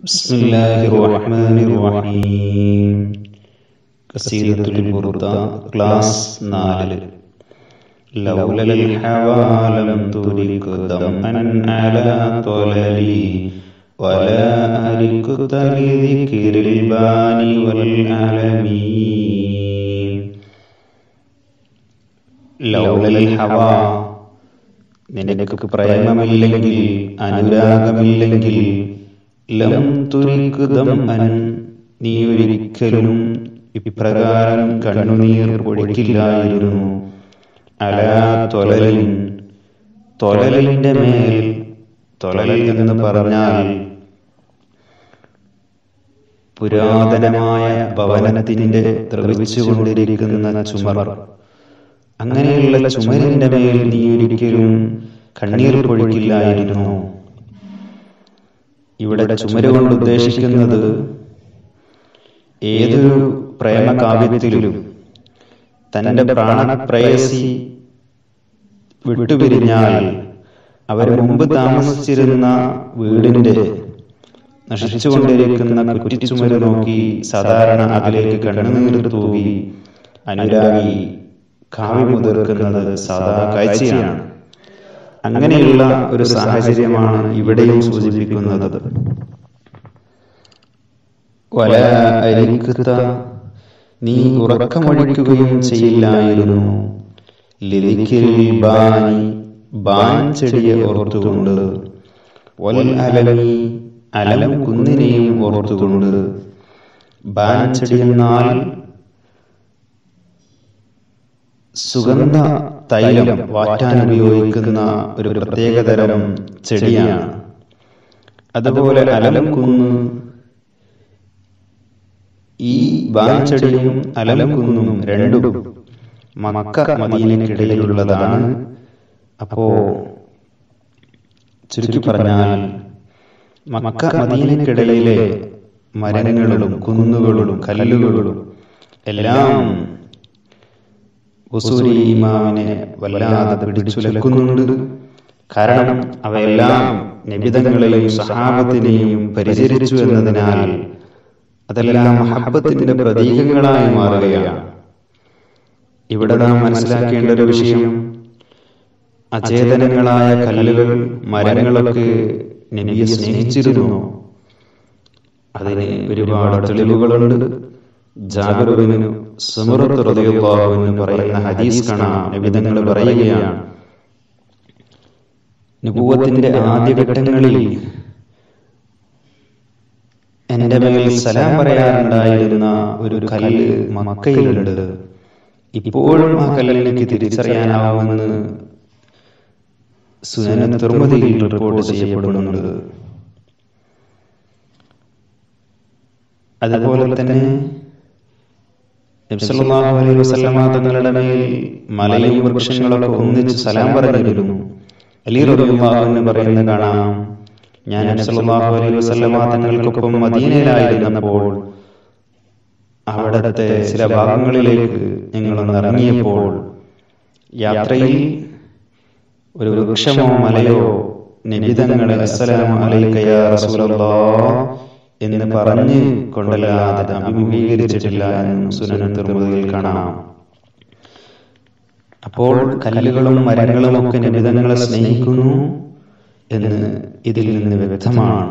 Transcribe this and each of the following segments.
بسم الله الرحمن الرحيم قصيدة البردة كلاس نال لولا الحوى لم تدرك دمعا على طللي ولا أركت لذكر الباني والعالمين لولا الحوى നിനക്ക് പ്രേമമില്ലെങ്കിൽ അനുരാഗമില്ലെങ്കിൽ ലം തുരിക്കുതം അൻ നീ ഒരിക്കലും ഇപ്രകാരം കണ്ണുനീർ പൊടിക്കില്ലായിരുന്നു അലാ തൊലലിൻ തൊലലിന്റെ മേൽ തൊലൽ എന്ന് പറഞ്ഞാൽ പുരാതനമായ ഭവനത്തിന്റെ ദ്രവിച്ചുകൊണ്ടിരിക്കുന്ന ചുമർ അങ്ങനെയുള്ള ചുമരിന്റെ മേൽ നീ ഒരിക്കലും കണ്ണീർ പൊഴിക്കില്ലായിരുന്നു ഇവിടെ ചുമര് കൊണ്ട് ഉദ്ദേശിക്കുന്നത് ഏതൊരു പ്രേമകാവ്യത്തിലും തന്റെ പ്രാണപ്രയസി വിട്ടുപിരിഞ്ഞാൽ അവർ മുമ്പ് താമസിച്ചിരുന്ന വീടിന്റെ നശിച്ചുകൊണ്ടിരിക്കുന്ന കുറ്റിച്ചുമര് നോക്കി സാധാരണ അതിലേക്ക് കണ്ണുനീർ തൂകി അനുരാഗി കാവ്യം മുതിർക്കുന്നത് സാധാ കാഴ്ചയാണ് അങ്ങനെയുള്ള ഒരു സാഹചര്യമാണ് ഇവിടെയും സൂചിപ്പിക്കുന്നത് വല അരിക്കുത്ത നീ ഉറക്കമൊഴിക്കുകയും ചെയ്യില്ലായിരുന്നു ലിരിക്കിൽ ബാനി ബാൻ ചെടിയെ ഓർത്തുകൊണ്ട് വൽ അലമി അലം കുന്നിനെയും ഓർത്തുകൊണ്ട് ബാൻ ചെടി എന്നാൽ സുഗന്ധ തൈലം വാറ്റാൻ ഉപയോഗിക്കുന്ന ഒരു പ്രത്യേകതരം ചെടിയാണ് അതുപോലെ അലം കുന്ന് ഈ ബാൻചെടിയും അലം കുന്നും രണ്ടും മക്ക മദീനക്കിടയിലുള്ളതാണ് അപ്പോ ചുരുക്കി പറഞ്ഞാൽ മക്ക മദീനക്കിടയിലെ മരങ്ങളും കുന്നുകളും കല്ലുകളും എല്ലാം ഉസൂരി ഇമാമിനെ വല്ലാതെ പിടിച്ചുലക്കുന്നുണ്ട് കാരണം അവയെല്ലാം നിബിതങ്ങളെയും സഹാബത്തിനെയും പരിചരിച്ചു എന്നതിനാൽ അതെല്ലാം മഹബത്തിന്റെ പ്രതീകങ്ങളായി മാറുകയാണ് ഇവിടെ നാം മനസ്സിലാക്കേണ്ട ഒരു വിഷയം അചേതനങ്ങളായ കല്ലുകൾ മരങ്ങളൊക്കെ നബിയെ സ്നേഹിച്ചിരുന്നു അതിന് ഒരുപാട് തെളിവുകളുണ്ട് ജാബിറുബിന് സുമറത്ത് റളിയല്ലാഹു എന്ന് പറയുന്ന ഹദീസ് കാണാം നബിതങ്ങൾ പറയുകയാണ് നുബുവത്തിന്റെ ആദ്യഘട്ടങ്ങളിൽ എന്റെ മേൽ സലാം പറയാറുണ്ടായിരുന്ന ഒരു കല്ല് മക്കയിലുണ്ട് ഇപ്പോഴും ആ കല്ലിലേക്ക് തിരിച്ചറിയാനാവുമെന്ന് സുനന തുറമുതിയിൽ റിപ്പോർട്ട് ചെയ്യപ്പെടുന്നുണ്ട് അതുപോലെ തന്നെ നബ്സല്ലാഹു അലൈഹി വസല്ലമ തങ്ങളുടെ മേൽ മലയും വൃക്ഷങ്ങളൊക്കെ ഒന്നിച്ച് സലാം പറഞ്ഞിരുന്നു അലി റളിയല്ലാഹു എന്ന് പറയുന്ന കാണാം ഞാൻ നബ്സല്ലാഹു അലൈഹി വസല്ലമ തങ്ങൾക്കൊപ്പം മദീനയിലായിരുന്നപ്പോൾ അവിടത്തെ ചില ഭാഗങ്ങളിലേക്ക് ഞങ്ങളൊന്ന് ഇറങ്ങിയപ്പോൾ യാത്രയിൽ ഒരു വൃക്ഷമോ മലയോ നിബിതങ്ങളെ അസ്സലാമു അലൈക യാ റസൂലല്ലാഹ് എന്ന് പറഞ്ഞ് കൊണ്ടല്ലാതെ അഭിമുഖീകരിച്ചിട്ടില്ല എന്ന് സുനന തിരുമതിയിൽ കാണാം അപ്പോൾ കല്ലുകളും മരങ്ങളും ഒക്കെ നിബിതങ്ങളെ സ്നേഹിക്കുന്നു എന്ന് ഇതിൽ നിന്ന് വ്യക്തമാണ്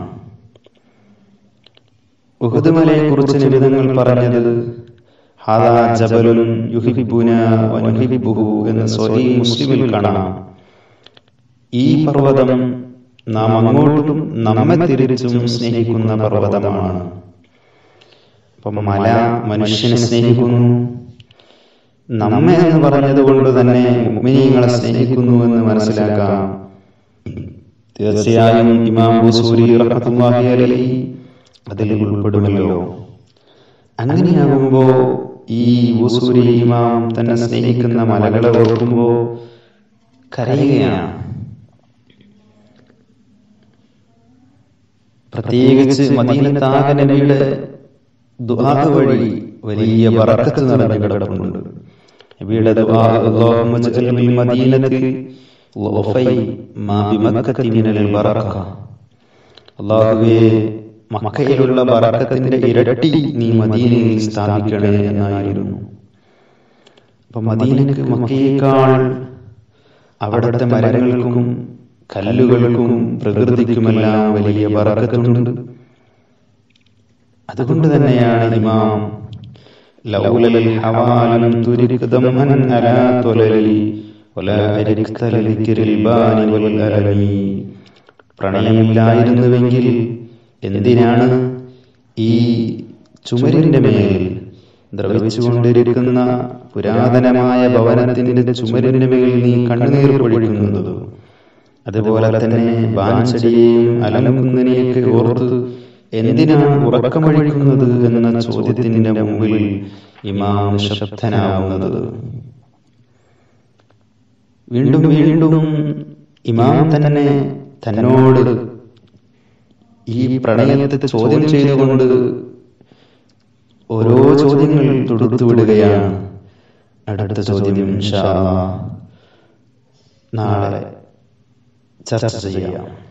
ഉഹുദുമലയെ കുറിച്ച് നിബിതങ്ങൾ പറഞ്ഞത് ഹാദാ ജബലുൻ യുഹിബുന വനുഹിബുഹു എന്ന് സ്വഹീ മുസ്ലിമിൽ കാണാം ഈ പർവ്വതം നാം അങ്ങോട്ടും നമ്മെ തിരിച്ചും സ്നേഹിക്കുന്ന പർവ്വതമാണ് അപ്പം മല മനുഷ്യനെ സ്നേഹിക്കുന്നു നമ്മെ എന്ന് പറഞ്ഞത് കൊണ്ട് തന്നെ മുഅ്മിനീങ്ങളെ സ്നേഹിക്കുന്നു എന്ന് മനസ്സിലാക്കാം തീർച്ചയായും ഇമാം ബുസൂരി റഹ്മത്തുള്ളാഹി അലൈഹി അതിൽ ഉൾപ്പെടുമല്ലോ അങ്ങനെയാകുമ്പോ ഈ ബുസൂരി ഇമാം തന്നെ സ്നേഹിക്കുന്ന മലകളെ ഓർക്കുമ്പോ കരയുകയാണ് പ്രത്യേകിച്ച് മദീനത്താക നബിയുടെ ദുആ വഴി വലിയ ബറക്കത്ത് നിറഞ്ഞു കിടപ്പുണ്ട് നബിയുടെ ദുആ അല്ലാഹുമ്മ ജഅൽ മിൽ മദീനത്തി ളഫൈ മാ ബിമക്കത്തി മിനൽ ബറക അല്ലാഹുവേ മക്കയിലുള്ള ബറക്കത്തിന്റെ ഇരട്ടി നീ മദീനയിൽ സ്ഥാപിക്കണേ എന്നായിരുന്നു അപ്പൊ മദീനക്ക് മക്കയേക്കാൾ അവിടുത്തെ മരങ്ങൾക്കും കല്ലുകൾക്കും പ്രകൃതിക്കുമെല്ലാം വലിയ ബറക്കത്തുണ്ട് അതുകൊണ്ട് തന്നെയാണ് ഇമാം ലൗലൽ ഹവാലം തുരിക്തമൻ അലാ തൊലലി വലാ അരിക്തല ലിക്രിൽ ബാനി വൽ അലമി പ്രണയമില്ലായിരുന്നുവെങ്കിൽ എന്തിനാണ് ഈ ചുമരിന്റെ മേൽ ദ്രവിച്ചുകൊണ്ടിരിക്കുന്ന പുരാതനമായ ഭവനത്തിന്റെ ചുമരിന്റെ മേൽ നീ കണ്ണുനീർ പൊഴിക്കുന്നത് അതുപോലെ തന്നെ ബാൻചടിയെയും അലമുകുന്നതിനെയൊക്കെ ഓർത്ത് എന്തിനാണ് ഉറക്കമൊഴിക്കുന്നത് എന്ന ചോദ്യത്തിന്റെ മുമ്പിൽ ഇമാം ശബ്ദനാവുന്നത് വീണ്ടും വീണ്ടും ഇമാം തന്നെ തന്നോട് ഈ പ്രണയത്തെ ചോദ്യം ചെയ്തുകൊണ്ട് ഓരോ ചോദ്യങ്ങൾ തൊടുത്തുവിടുകയാണ് അടുത്ത ചോദ്യം ഇൻഷാ അല്ലാഹ് നാളെ ചർച്ച ചെയ്യാം